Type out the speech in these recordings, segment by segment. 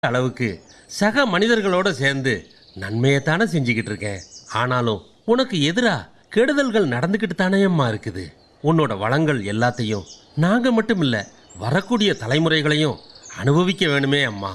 அளவுக்கு சக மனிதர்களோட சேர்ந்து நன்மையைத்தானே செஞ்சுக்கிட்டு இருக்கேன் ஆனாலும் உனக்கு எதிரா கெடுதல்கள் நடந்துக்கிட்டு தானேம்மா இருக்குது உன்னோட வளங்கள் எல்லாத்தையும் நாங்க மட்டும் இல்ல வரக்கூடிய தலைமுறைகளையும் அனுபவிக்க வேணுமே அம்மா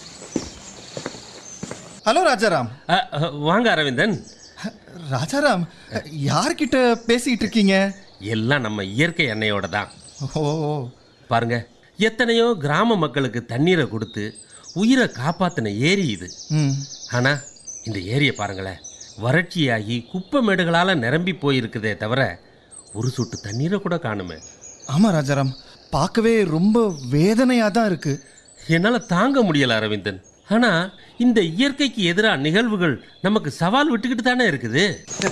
ஹலோ ராஜாராம் அ, அ, வாங்க அரவிந்தன் ராஜாராம் யார்கிட்ட பேசிட்டு இருக்கீங்க எல்லாம் நம்ம இயற்கை எண்ணெயோட தான் ஓ பாருங்க எத்தனையோ கிராம மக்களுக்கு தண்ணீரை கொடுத்து உயிரை காப்பாத்தின ஏரி இது ம் ஆனா இந்த ஏரியை பாருங்களேன் வறட்சியாகி குப்பை மேடுகளால நிரம்பி போயிருக்குதே தவிர ஒரு சொட்டு தண்ணீரை கூட காணுமே ஆமா ராஜாராம் பார்க்கவே ரொம்ப வேதனையா தான் இருக்கு என்னால தாங்க முடியல அரவிந்தன் ஆனா இந்த இயற்கைக்கு எதிராக நிகழ்வுகள் நமக்கு சவால் விட்டுக்கிட்டு தானே இருக்குது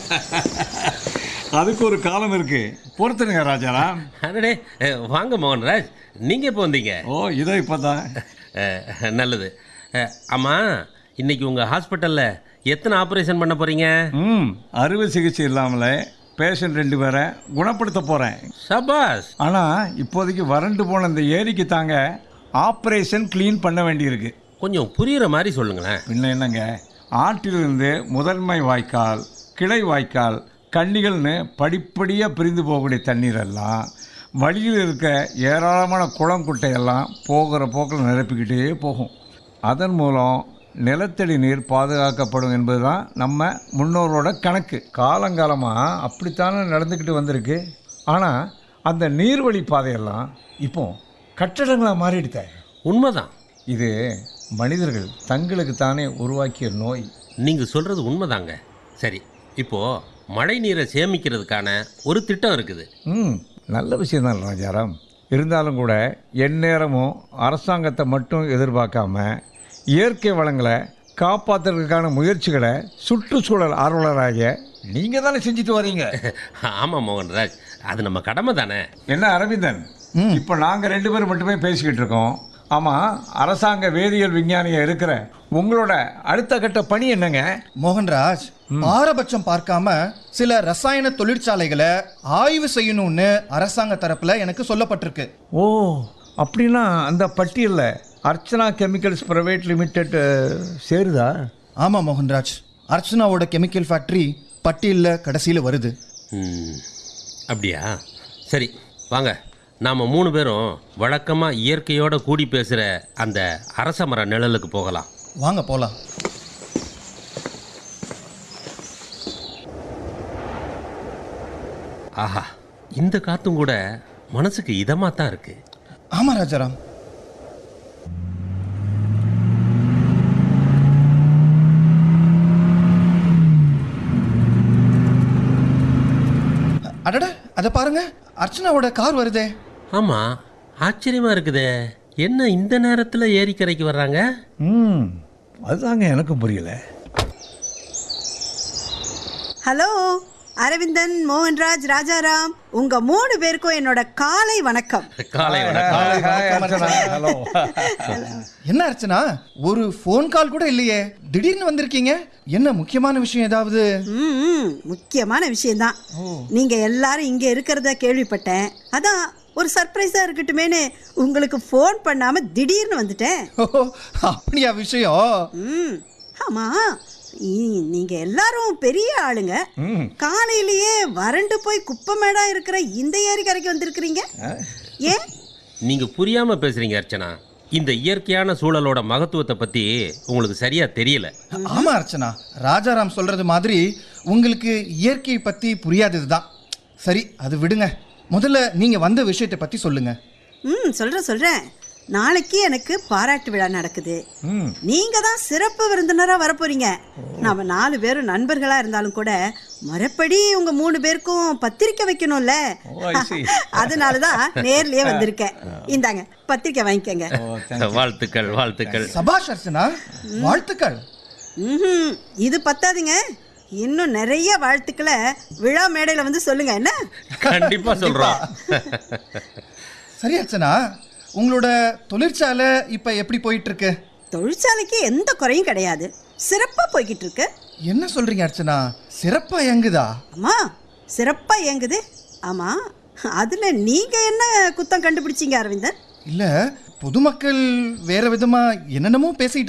அதுக்கு ஒரு காலம் இருக்கு பொறுத்துருங்க ராஜாராம் அடடே அஹ், வாங்க மோகன்ராஜ் நீங்க எப்போ வந்தீங்க ஓ இதோ இப்போதான் அஹ், நல்லது அஹ், ஆமா இன்னைக்கு உங்க ஹாஸ்பிட்டல்ல எத்தனை ஆபரேஷன் பண்ண போறீங்க ம் அறுவை சிகிச்சை இல்லாமலே பேஷண்ட் ரெண்டு பேரை குணப்படுத்த போகிறேன் சபாஸ் ஆனால் இப்போதைக்கு வறண்டு போன இந்த ஏரிக்கு தாங்க ஆப்ரேஷன் க்ளீன் பண்ண வேண்டியிருக்கு கொஞ்சம் புரியுற மாதிரி சொல்லுங்களேன் பின்ன என்னங்க ஆற்றிலிருந்து முதன்மை வாய்க்கால் கிளை வாய்க்கால் கன்னிகள்னு படிப்படியாக பிரிந்து போகக்கூடிய தண்ணீரெல்லாம் வழியில் இருக்க ஏராளமான குளம் குட்டையெல்லாம் போகிற போக்கில் நிரப்பிக்கிட்டே போகும் அதன் மூலம் நிலத்தடி நீர் பாதுகாக்கப்படும் என்பதுதான் நம்ம முன்னோரோட கணக்கு காலங்காலமாக அப்படித்தானே நடந்துக்கிட்டு வந்திருக்கு ஆனால் அந்த நீர்வழி பாதையெல்லாம் இப்போ கட்டடங்களாக மாறிடுதே உண்மைதான் இது மனிதர்கள் தங்களுக்கு தானே உருவாக்கிய நோய் நீங்க சொல்றது உண்மைதாங்க சரி இப்போ மழை நீரை சேமிக்கிறதுக்கான ஒரு திட்டம் இருக்குது ம் நல்ல விஷயம்தான் ராஜாராம் இருந்தாலும் கூட எந்நேரமும் அரசாங்கத்தை மட்டும் எதிர்பார்க்காம இயற்கை வளங்களை காப்பாற்றுறதுக்கான முயற்சிகளை சுற்றுச்சூழல் ஆர்வலராகிய நீங்கள் தானே செஞ்சுட்டு வரீங்க ஆமா மோகன்ராஜ் அது நம்ம கடமை தானே என்ன அரவிந்தன் இப்போ நாங்கள் ரெண்டு பேரும் மட்டுமே பேசிக்கிட்டு இருக்கோம் ஆமாம் அரசாங்க வேதியியல் விஞ்ஞானியா இருக்கிற உங்களோட அடுத்த கட்ட பணி என்னங்க மோகன்ராஜ் பாரபட்சம் பார்க்காம சில ரசாயன தொழிற்சாலைகளை ஆய்வு செய்யணும்னு அரசாங்க தரப்புல எனக்கு சொல்லப்பட்டிருக்கு ஓ அப்படின்னா அந்த பட்டியலில் அர்ச்சனா கெமிக்கல்ஸ் பிரைவேட் லிமிடெட் சேருதா ஆமா மோகன்ராஜ் அர்ச்சனாவோட கெமிக்கல் ஃபேக்டரி பட்டியல்ல கடைசியில வருது ம், அப்படியா சரி வாங்க நாம் மூணு பேரும் வழக்கமாக இயற்கையோட கூடி பேசுகிற அந்த அரச மர நிழலுக்கு போகலாம் வாங்க போலாம் ஆஹா இந்த காத்தும் கூட மனசுக்கு இதமாக தான் இருக்கு ஆமா ராஜாராம் அடட அத பாருங்க அர்ச்சனாவோட கார் வருதே ஆமாம் ஆச்சரியமாக இருக்குதே என்ன இந்த நேரத்தில் ஏரிக்கரைக்கு வர்றாங்க ம் அதுதாங்க எனக்கும் புரியல ஹலோ அரவிந்தன் மோகன்ராஜ் ராஜாராம் உங்க மூணு பேருக்கும் என்னோட காலை வணக்கம் காலை வணக்கம் ஹலோ என்ன அர்ச்சனா ஒரு ஃபோன் கால் கூட இல்லையே திடீர்னு வந்திருக்கீங்க என்ன முக்கியமான விஷயம் ஏதாவது ம், ம் முக்கியமான விஷயம்தான் நீங்க எல்லாரும் இங்க இருக்கிறத கேள்விப்பட்டேன் அதான் ஒரு சர்ப்ரைஸா இருக்கட்டுமேனு உங்களுக்கு ஃபோன் பண்ணாம திடீர்னு வந்துட்டேன் ஓ அப்படியா விஷயம் ம் ஆமா இ- நீங்க எல்லாரும் பெரிய ஆளுங்க காலையிலேயே வறண்டு போய் குப்பமேடா இருக்கிற இந்த ஏரிக்கரைக்கு வந்திருக்கிறீங்க ஏன் நீங்கள் புரியாமல் பேசுகிறீங்க அர்ச்சனா இந்த இயற்கையான சூழலோட மகத்துவத்தை பற்றி உங்களுக்கு சரியாக தெரியல ஆமா அர்ச்சனா ராஜாராம் சொல்றது மாதிரி உங்களுக்கு இயற்கை பத்தி புரியாததுதான் சரி அது விடுங்க முதல்ல நீங்க வந்த விஷயத்தை பத்தி சொல்லுங்க ம் சொல்கிறேன் சொல்கிறேன் நாளைக்கு எனக்கு பாராட்டு விழா நடக்குது நீங்க தான் சிறப்பு விருந்தினரா வரப்போறீங்க நாம நாலு பேரும் நண்பர்களா இருந்தாலும் கூட மறுபடி உங்க மூணு பேருக்கும் பத்திரிக்கை வைக்கணும்ல Oh, I see. அதனால தான் நேர்லயே வந்திருக்கேன் இந்தாங்க பத்திரிக்கை வாங்கிக்கங்க வாழ்த்துக்கள் வாழ்த்துக்கள் சபாஷ் அர்ச்சனா வாழ்த்துக்கள் ம்ஹும். இது பத்தாதுங்க இன்னும் நிறைய வாழ்த்துக்களை விழா மேடையில வந்து சொல்லுங்க என்ன கண்டிப்பாக சொல்கிறோம் சரி அர்ச்சனா உங்களோட தொழிற்சாலை இப்ப எப்படி போயிட்டு இருக்கு தொழிற்சாலைக்கு எந்த குறையும் கிடையாது சிறப்பா போய்கிட்டு இருக்கு என்ன சொல்றீங்க அர்ச்சனா சிறப்பா இயங்குதா அம்மா சிறப்பா இயங்குது ஆமா அதுல நீங்க என்ன குத்தம் கண்டுபிடிச்சீங்க அரவிந்தன் இல்ல பொதுமக்கள் வேற விதமா என்னென்னமோ பேசிட்டு